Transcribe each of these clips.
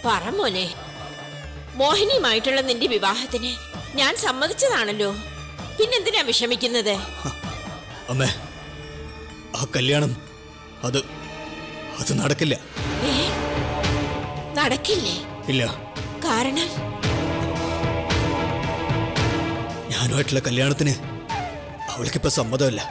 പറ മോനെ മോഹിനിയുമായിട്ടുള്ള നിന്റെ വിവാഹത്തിന് ഞാൻ സമ്മതിച്ചതാണല്ലോ പിന്നെന്തിനാ വിഷമിക്കുന്നത് അമ്മേ ആ കല്യാണം അത് അത് നടക്കില്ല ഏ നടക്കില്ലേ ഇല്ല കാരണം ഞാനുമായിട്ടുള്ള കല്യാണത്തിന് അവൾക്കിപ്പോ സമ്മതമല്ല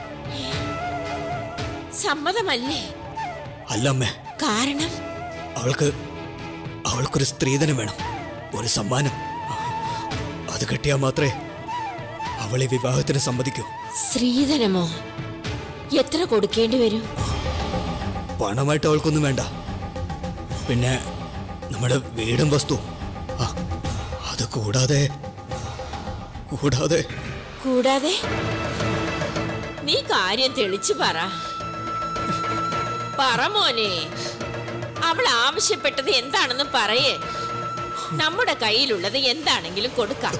സമ്മതമല്ലേ അല്ല അമ്മേ കാരണം അവൾക്ക് അവൾക്കൊരു സ്ത്രീധനം വേണം ഒരു സമ്മാനം അത് കിട്ടിയാൽ മാത്രമേ അവളെ വിവാഹത്തിന് സമ്മതിക്കൂ സ്ത്രീധനമോ എത്ര കൊടുക്കേണ്ടി വരും പണമായിട്ട് അവൾക്കൊന്നും വേണ്ട പിന്നെ നമ്മുടെ വീടും വസ്തു ആ, അത് കൂടാതെ കൂടാതെ കൂടാതെ നീ കാര്യം തെളിച്ചു പറ പറ മോനെ അവൾ ആവശ്യപ്പെട്ടത് എന്താണെന്ന് പറയേ നമ്മുടെ കയ്യിലുള്ളത് എന്താണെങ്കിലും കൊടുക്കാം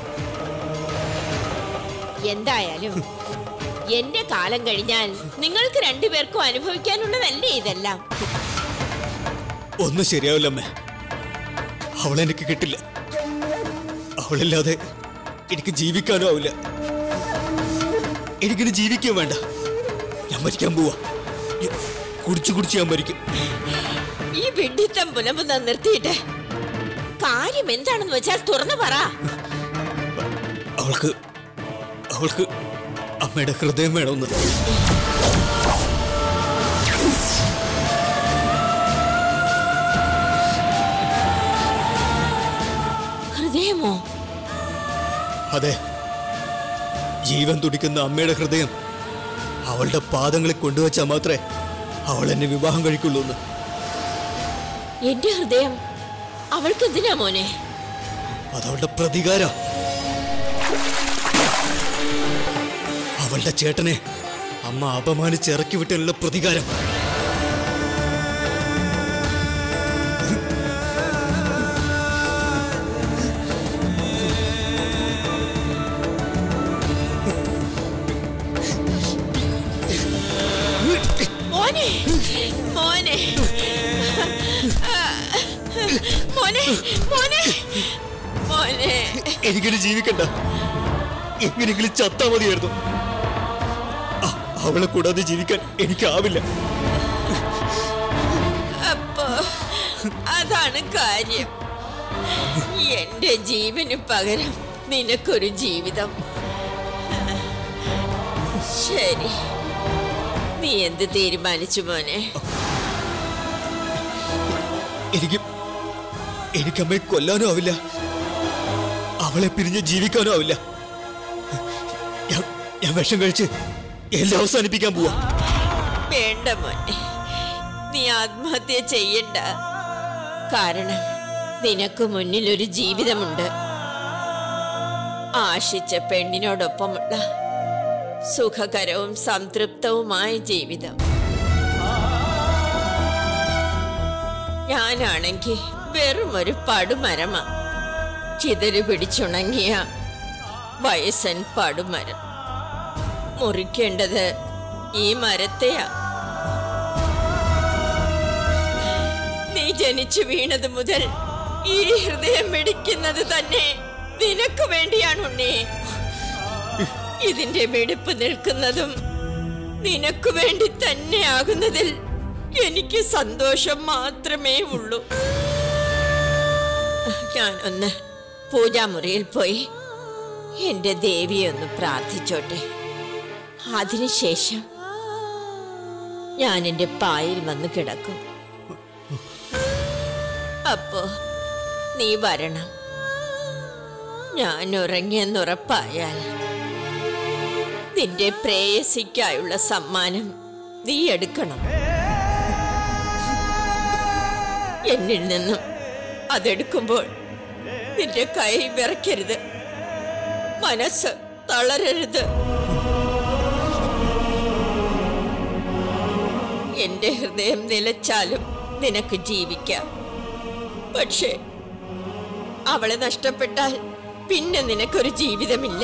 എന്തായാലും എന്റെ കാലം കഴിഞ്ഞാൽ നിങ്ങൾക്ക് രണ്ടുപേർക്കും അനുഭവിക്കാനുള്ളതല്ലേ ഇതെല്ലാം ഒന്നും ശരിയാവില്ല അമ്മേ അവളെനിക്ക് കിട്ടില്ല അവളില്ലാതെ എനിക്ക് ജീവിക്കാനും ആവില്ല എനിക്കിനി ജീവിക്കാൻ വേണ്ട ഞാൻ മരിക്കാൻ പോവാ ഈ കുടിച്ചു കുടിച്ച് ഞാൻ മരിക്കും ഈ വിഡിത്തം പുലമ്പുന്ന നിർത്തിയിട്ട് കാര്യം എന്താണെന്ന് വെച്ചാൽ തുറന്നു പറ അവൾക്ക് അവൾക്ക് അമ്മയുടെ ഹൃദയം വേണമെന്ന് ഹൃദയമോ അതെ ജീവൻ തുടിക്കുന്ന അമ്മയുടെ ഹൃദയം അവളുടെ പാദങ്ങളിൽ കൊണ്ടുവച്ചാൽ മാത്രമേ അവൾ എന്നെ വിവാഹം കഴിക്കുള്ളൂ എന്ന് എന്റെ ഹൃദയം അവൾക്ക് എന്തിനാ മോനെ അതവളുടെ പ്രതികാര അവളുടെ ചേട്ടനെ അമ്മ അപമാനിച്ച് ഇറക്കി വിട്ടതിനുള്ള പ്രതികാരം മോനെ മോനെ മോനെ മോനെ മോനെ എനിക്കിനി ജീവിക്കണ്ട എങ്ങനെയെങ്കിലും ചത്താ മതിയായിരുന്നു അ- അവളെ കൂടാതെ ജീവിക്കാൻ എനിക്കാവില്ല അപ്പോ അതാണ് കാര്യം എന്റെ ജീവന് പകരം നിനക്കൊരു ജീവിതം ശരി നീ എന്ത് തീരുമാനിച്ചു മോനെ എനിക്ക് എനിക്ക് അമ്മയെ കൊല്ലാനും ആവില്ല അവളെ പിരിഞ്ഞ് ജീവിക്കാനും ആവില്ല ഞാൻ ഞാൻ വിഷം കഴിച്ച് എല്ലാം അവസാനിപ്പിക്കാൻ പോവാ വേണ്ട മോനെ നീ ആത്മഹത്യ ചെയ്യണ്ട കാരണം നിനക്ക് മുന്നിൽ ഒരു ജീവിതമുണ്ട് ആശിച്ച പെണ്ണിനോടൊപ്പമുള്ള സുഖകരവും സംതൃപ്തവുമായ ജീവിതം ഞാനാണെങ്കിൽ വെറും ഒരു പടുമരമാ ചിതല് പിടിച്ചുണങ്ങിയ വയസ്സൻ പടുമരം മുറിക്കേണ്ടത് ഈ മരത്തെയാ നീ ജനിച്ചു വീണത് മുതൽ ഈ ഹൃദയം മിടിക്കുന്നത് തന്നെ നിനക്ക് വേണ്ടിയാണ് ഉണ്ണി ഇതിന്റെ വെടിപ്പ് നിൽക്കുന്നതും നിനക്ക് വേണ്ടി തന്നെ ആകുന്നതിൽ എനിക്ക് സന്തോഷം മാത്രമേ ഉള്ളൂ ഞാനൊന്ന് പൂജാമുറിയിൽ പോയി എന്റെ ദേവിയെ ഒന്ന് പ്രാർത്ഥിച്ചോട്ടെ അതിനുശേഷം ഞാൻ എന്റെ പായിൽ വന്ന് കിടക്കും അപ്പോ നീ വരണം ഞാൻ ഉറങ്ങിയെന്നുറപ്പായാൽ നിന്റെ പ്രേയസിക്കായുള്ള സമ്മാനം നീ എടുക്കണം എന്നിൽ നിന്നും അതെടുക്കുമ്പോൾ നിന്റെ കൈ വിറയ്ക്കരുത് മനസ്സ് തളരരുത് എന്റെ ഹൃദയം നിലച്ചാലും നിനക്ക് ജീവിക്കാം പക്ഷേ അവളെ നഷ്ടപ്പെട്ടാൽ പിന്നെ നിനക്കൊരു ജീവിതമില്ല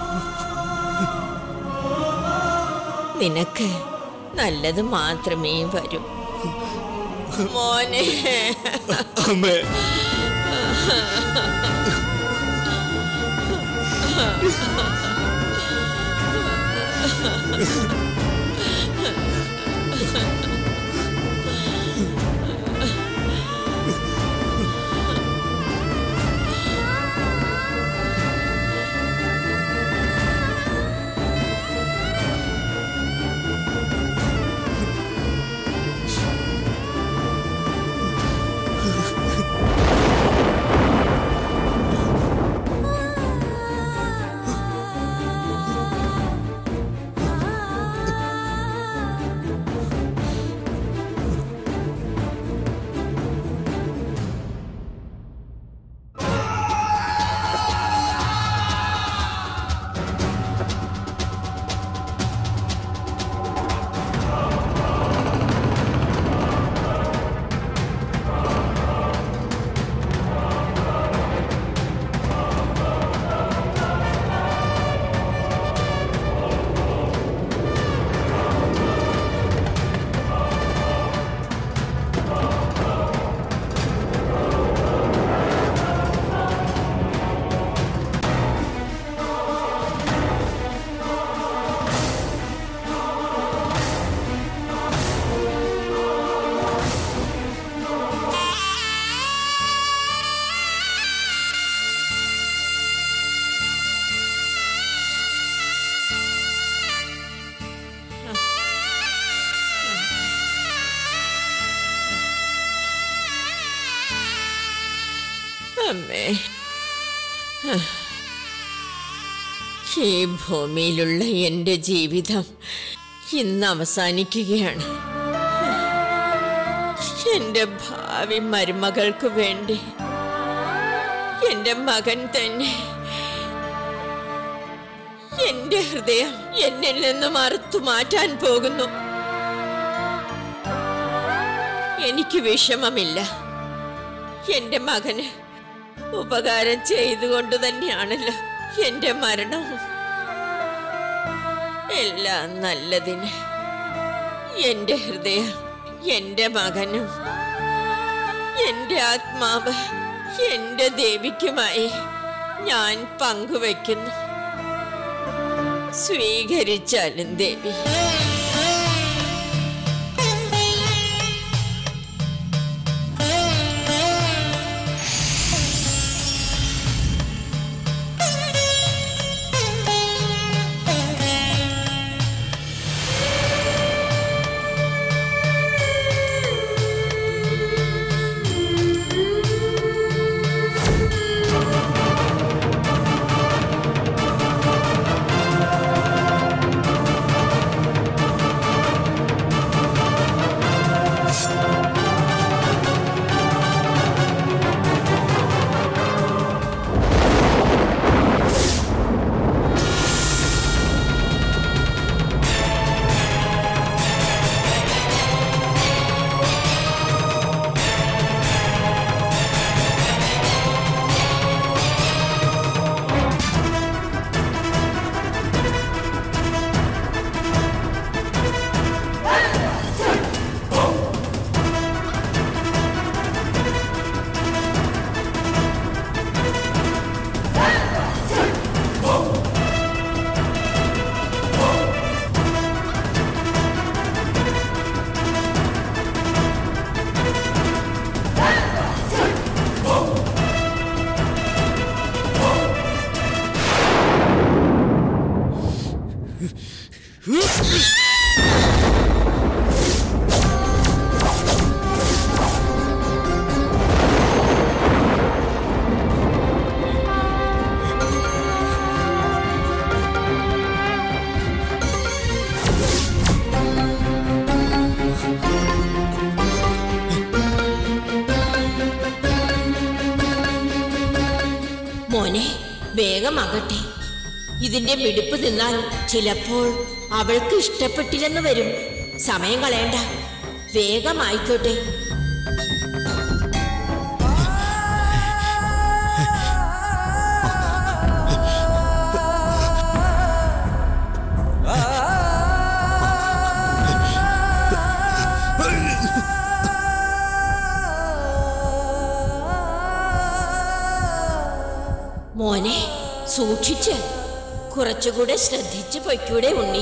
നിനക്ക് നല്ലത് മാത്രമേ വരൂ മോനെ അമ്മേ അമ്മേ ഈ ഭൂമിയിലുള്ള എൻ്റെ ജീവിതം ഇന്ന് അവസാനിക്കുകയാണ് എൻ്റെ ഭാവി മരുമകൾക്ക് വേണ്ടി എൻ്റെ മകൻ തന്നെ എൻ്റെ ഹൃദയം എന്നിൽ നിന്ന് മറുത്തു മാറ്റാൻ പോകുന്നു എനിക്ക് വിഷമമില്ല എന്റെ മകന് ഉപകാരം ചെയ്തുകൊണ്ട് തന്നെയാണല്ലോ എന്റെ മരണവും എല്ലാം നല്ലതിന് എന്റെ ഹൃദയം എന്റെ മകനും എന്റെ ആത്മാവ് എന്റെ ദേവിക്കുമായി ഞാൻ പങ്കുവെക്കുന്നു സ്വീകരിച്ചാലും ദേവി മോനെ വേഗമാകട്ടെ ഇതിന്റെ മിടിപ്പ് നിന്നാൽ ചിലപ്പോൾ അവൾക്ക് ഇഷ്ടപ്പെട്ടില്ലെന്ന് വരും സമയം കളയണ്ട വേഗമായിക്കോട്ടെ മോനെ സൂക്ഷിച്ച് കുറച്ചുകൂടെ ശ്രദ്ധിച്ച് പൊയ്ക്കൂടെ ഉണ്ണി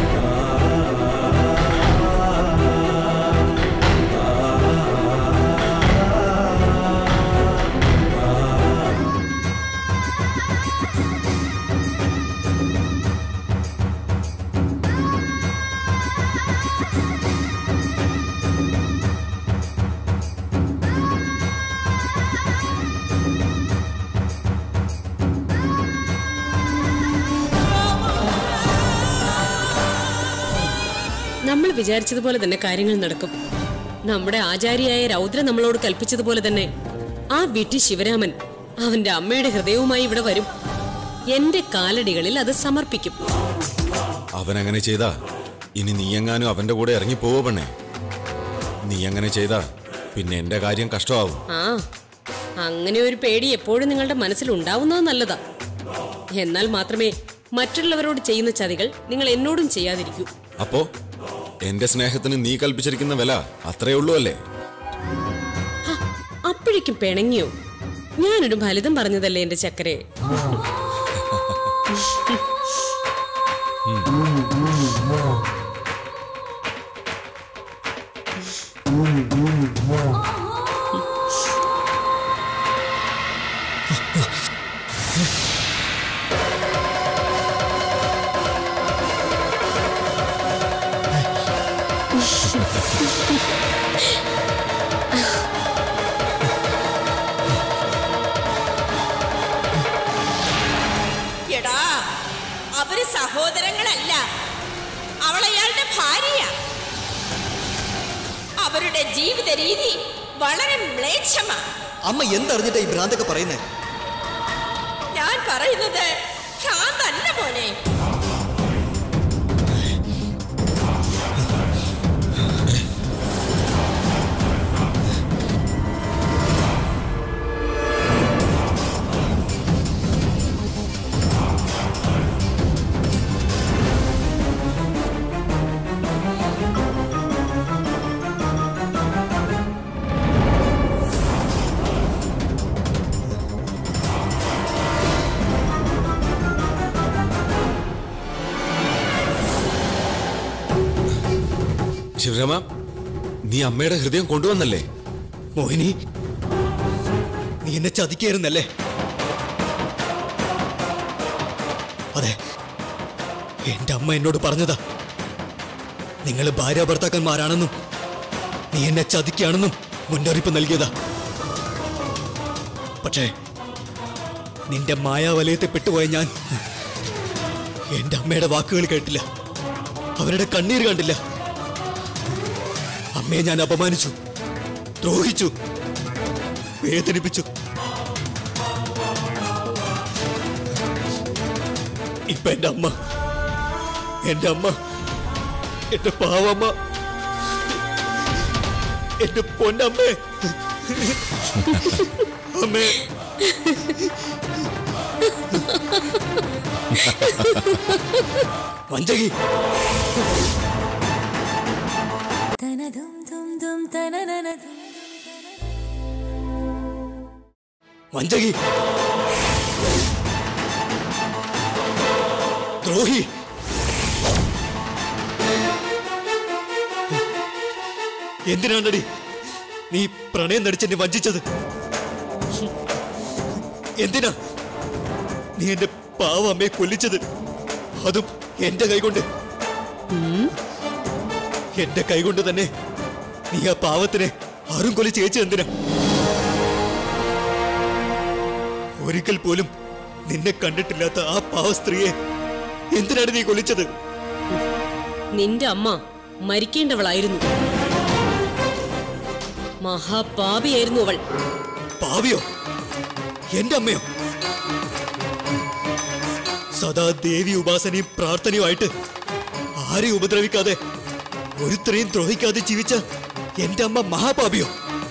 നമ്മൾ വിചാരിച്ചതുപോലെ തന്നെ കാര്യങ്ങൾ നടക്കും നമ്മുടെ ആചാരിയായ രൗദ്ര നമ്മളോട് കൽപ്പിച്ചതുപോലെ തന്നെ ആ വിട്ടി ശിവരാമൻ അവന്റെ അമ്മയുടെ ഹൃദയവുമായി ഇവിടെ വരും എന്റെ കാലടികളിൽ അത് സമർപ്പിക്കും അവൻ അങ്ങനെ ചെയ്താ ഇനി നീ എങ്ങാനും അവന്റെ കൂടെ ഇറങ്ങി പോവോ പെണ്ണേ നീ അങ്ങനെ ചെയ്താ പിന്നെ എന്റെ കാര്യം കഷ്ടമാവും ആ അങ്ങനെ ഒരു പേടി എപ്പോഴും നിങ്ങളുടെ മനസ്സിൽ ഉണ്ടാവുന്നത് നല്ലതാ എന്നാൽ മാത്രമേ മറ്റുള്ളവരോട് ചെയ്യുന്ന ചതികൾ നിങ്ങൾ എന്നോടും ചെയ്യാതിരിക്കൂ അപ്പോ എന്റെ സ്നേഹത്തിന് നീ കൽപ്പിച്ചിരിക്കുന്ന വില അത്രേ ഉള്ളൂ അല്ലേ ഹ, അപ്പോഴേക്കും പിണങ്ങിയോ ഞാനൊരു ഫലിതം പറഞ്ഞതല്ലേ എന്റെ ചക്കരെ എടാ അവര് സഹോദരങ്ങളല്ല അവൾ അയാളുടെ ഭാര്യയാ അവരുടെ ജീവിത രീതി വളരെ മ്ലേച്ഛമാ അമ്മ എന്തറിഞ്ഞിട്ടാ ഈ ഭ്രാന്തൊക്കെ പറയുന്നേ ഞാൻ പറയുന്നത് ഭ്രാന്തല്ല മോനെ ശിവരാമ നീ അമ്മയുടെ ഹൃദയം കൊണ്ടുവന്നല്ലേ മോഹിനി നീ എന്നെ ചതിക്കായിരുന്നല്ലേ അതെ എന്റെ അമ്മ എന്നോട് പറഞ്ഞതാ നിങ്ങൾ ഭാര്യ ഭർത്താക്കന്മാരാണെന്നും നീ എന്നെ ചതിക്കുകയാണെന്നും മുന്നറിയിപ്പ് നൽകിയതാ പക്ഷേ നിന്റെ മായാവലയത്തെ പെട്ടുപോയ ഞാൻ എന്റെ അമ്മയുടെ വാക്കുകൾ കേട്ടില്ല അവരുടെ കണ്ണീര് കണ്ടില്ല അമ്മയെ ഞാൻ അപമാനിച്ചു ദ്രോഹിച്ചു വേദനിപ്പിച്ചു ഇപ്പൊ എന്റെ അമ്മ എന്റെ അമ്മ എന്റെ പാവമ്മ എന്റെ പൊന്നമ്മേ അമ്മേ വഞ്ചകി വഞ്ചകി ദ്രോഹി എന്തിനാണ്ടടി നീ പ്രണയം നടിച്ചെന്നെ വഞ്ചിച്ചത് എന്തിനാ നീ എന്റെ പാവ അമ്മയെ കൊല്ലിച്ചത് അതും എന്റെ കൈകൊണ്ട് എന്റെ കൈകൊണ്ട് തന്നെ നീ ആ പാവത്തിനെ ആരും കൊല്ലി ചേച്ചി എന്തിനാ ഒരിക്കൽ പോലും നിന്നെ കണ്ടിട്ടില്ലാത്ത ആ പാവ സ്ത്രീയെ എന്തിനാണ് നീ കൊല്ലിച്ചത് നിന്റെ അമ്മ മരിക്കേണ്ടവളായിരുന്നു മഹാപാപിയായിരുന്നു അവൾ പാവിയോ എന്റെ അമ്മയോ സദാ ദേവി ഉപാസനയും പ്രാർത്ഥനയുമായിട്ട് ആരെയും ഉപദ്രവിക്കാതെ ഒരുത്തരെയും ദ്രോഹിക്കാതെ ജീവിച്ച എന്റെ അമ്മ മഹാപാപിയോ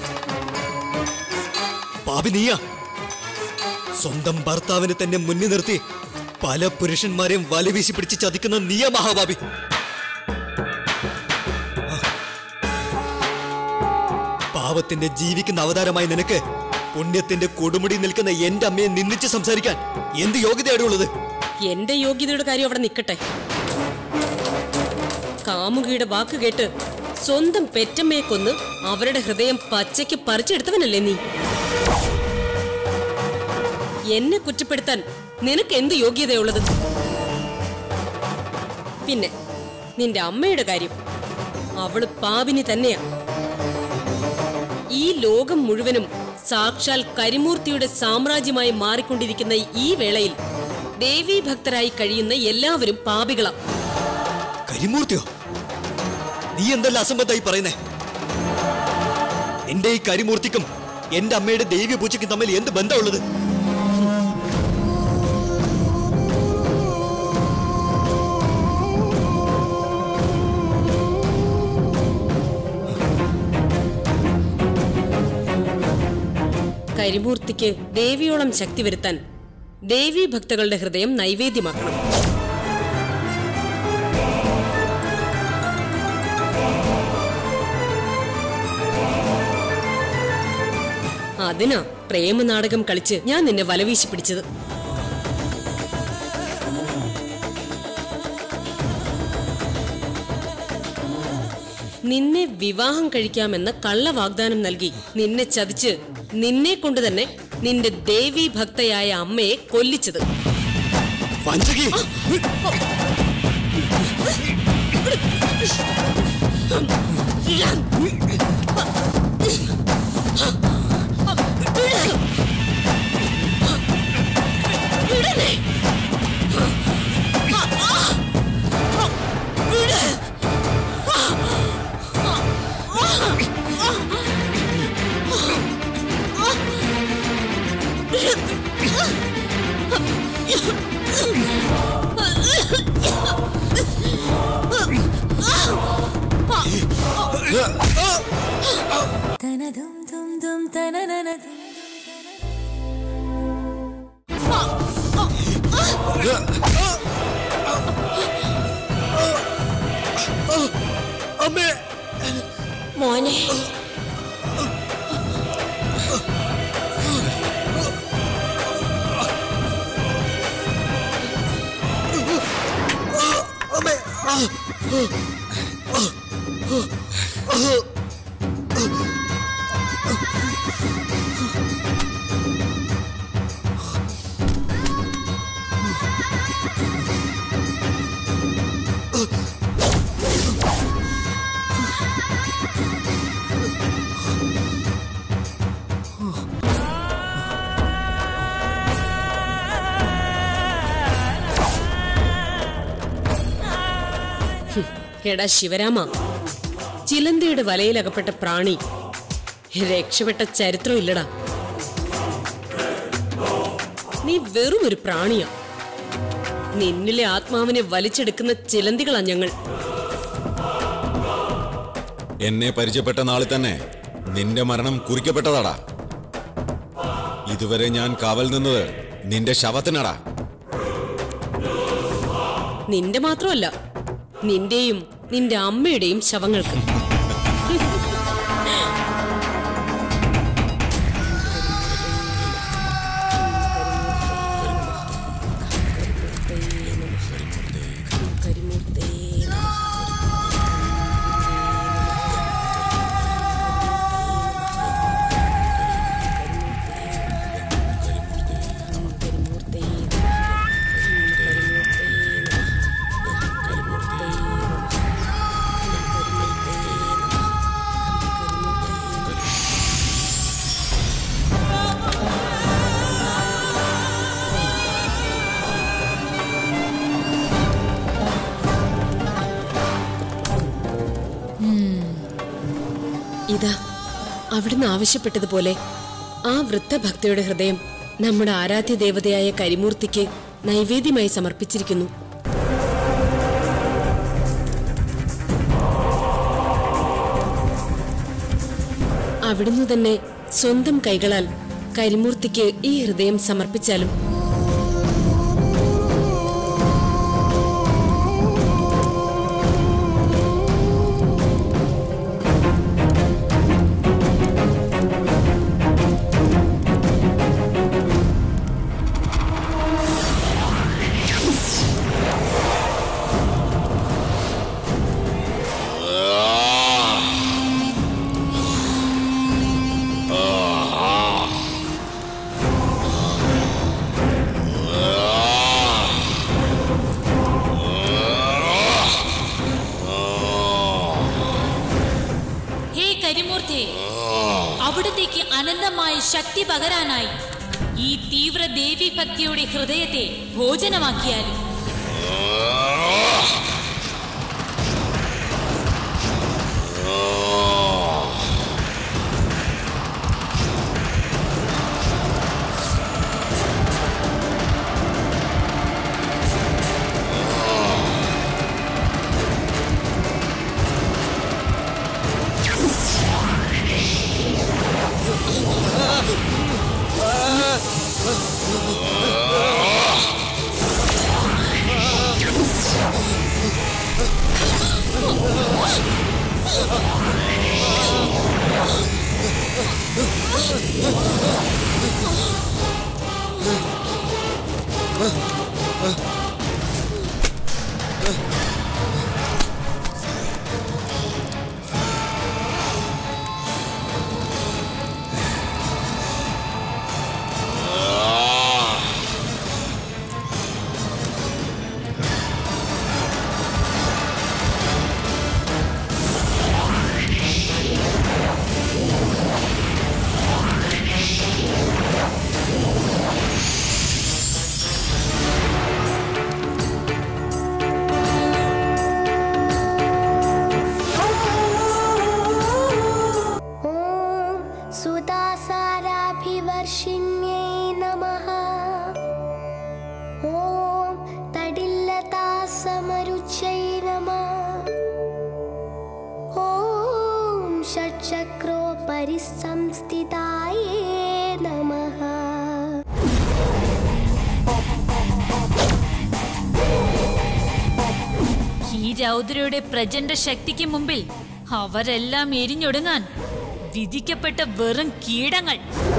പാപി നീയാ സ്വന്തം ഭർത്താവിനെ തന്നെ മുന്നിൽ നിർത്തി പല പുരുഷന്മാരെയും വലവീശി പിടിച്ച് ചതിക്കുന്ന നീയ മഹാപാപി പാവത്തിന്റെ ജീവിക്കുന്ന അവതാരമായി നിനക്ക് പുണ്യത്തിന്റെ കൊടുമുടി നിൽക്കുന്ന എന്റെ അമ്മയെ നിന്ദിച്ച് സംസാരിക്കാൻ എന്ത് യോഗ്യതയാണ് ഉള്ളത് എന്റെ യോഗ്യതയുടെ കാര്യം അവിടെ നിൽക്കട്ടെ കാമുകിയുടെ വാക്ക് കേട്ട് സ്വന്തം പെറ്റമ്മയെ കൊന്ന് അവരുടെ ഹൃദയം പച്ചയ്ക്ക് പറിച്ചെടുത്തവനല്ലേ നീ എന്നെ കുറ്റപ്പെടുത്താൻ നിനക്ക് എന്ത് യോഗ്യതയുള്ളത് പിന്നെ നിന്റെ അമ്മയുടെ കാര്യം അവള് പാപിനി തന്നെയാ ഈ ലോകം മുഴുവനും സാക്ഷാൽ കരിമൂർത്തിയുടെ സാമ്രാജ്യമായി മാറിക്കൊണ്ടിരിക്കുന്ന ഈ വേളയിൽ ദേവീ ഭക്തരായി കഴിയുന്ന എല്ലാവരും പാപികളാ കരിമൂർത്തിയോ നീ എന്തല്ല അസംബന്ധമായി പറയുന്നേ എന്റെ ഈ കരിമൂർത്തിക്കും എന്റെ അമ്മയുടെ ദൈവീയ പൂജയ്ക്കും തമ്മിൽ എന്ത് ബന്ധമുള്ളത് കരിമൂർത്തിക്ക് ദേവിയോളം ശക്തി വരുത്താൻ ദേവീ ഭക്തകളുടെ ഹൃദയം നൈവേദ്യമാക്കണം അതിനാ പ്രേമനാടകം കളിച്ച് ഞാൻ നിന്നെ വലവീശി പിടിച്ചത് നിന്നെ വിവാഹം കഴിക്കാമെന്ന കള്ള വാഗ്ദാനം നൽകി നിന്നെ ചതിച്ച് നിന്നെ കൊണ്ട് തന്നെ നിന്റെ ദേവീ ഭക്തയായ അമ്മയെ കൊല്ലിച്ചത് വഞ്ചകി തനതും തും തും തനനനതും അമ്മേ മോനെ അമ്മേ ആ, എടാ ശിവരാമ ചിലന്തയുടെ വലയിലകപ്പെട്ട പ്രാണി രക്ഷപ്പെട്ട ചരിത്രം ഇല്ലടാ നീ വെറും ഒരു പ്രാണിയാ നിന്നിലെ ആത്മാവിനെ വലിച്ചെടുക്കുന്ന ചിലന്തികളാ ഞങ്ങൾ എന്നെ പരിചയപ്പെട്ട നാളിൽ തന്നെ നിന്റെ മരണം കുറിക്കപ്പെട്ടതാടാ ഇതുവരെ ഞാൻ കാവൽ നിന്നത് നിന്റെ ശവത്തിനടാ നിന്റെ മാത്രമല്ല നിന്റെയും നിന്റെ അമ്മയുടെയും ശവങ്ങൾക്ക് ഇതാ അവിടുന്ന് ആവശ്യപ്പെട്ടതുപോലെ ആ വൃദ്ധഭക്തയുടെ ഹൃദയം നമ്മുടെ ആരാധ്യ ദേവതയായ കരിമൂർത്തിക്ക് നൈവേദ്യമായി സമർപ്പിച്ചിരിക്കുന്നു അവിടുന്ന് തന്നെ സ്വന്തം കൈകളാൽ കരിമൂർത്തിക്ക് ഈ ഹൃദയം സമർപ്പിച്ചാലും ശക്തി പകരാനായി ഈ തീവ്ര ദേവീഭക്തിയുടെ ഹൃദയത്തെ ഭോജനമാക്കിയാലും ॐ सुदासाराभिवर्षिण्यै नमः ॐ तडिल्लतासमरुच्यै नमः ॐ षट्चक्रोपरि संस्थितायै नमः ഈ രൗദ്രയുടെ പ്രചണ്ഡ ശക്തിക്ക് മുമ്പിൽ അവരെല്ലാം എരിഞ്ഞൊടുങ്ങാൻ വിധിക്കപ്പെട്ട വെറും കീടങ്ങൾ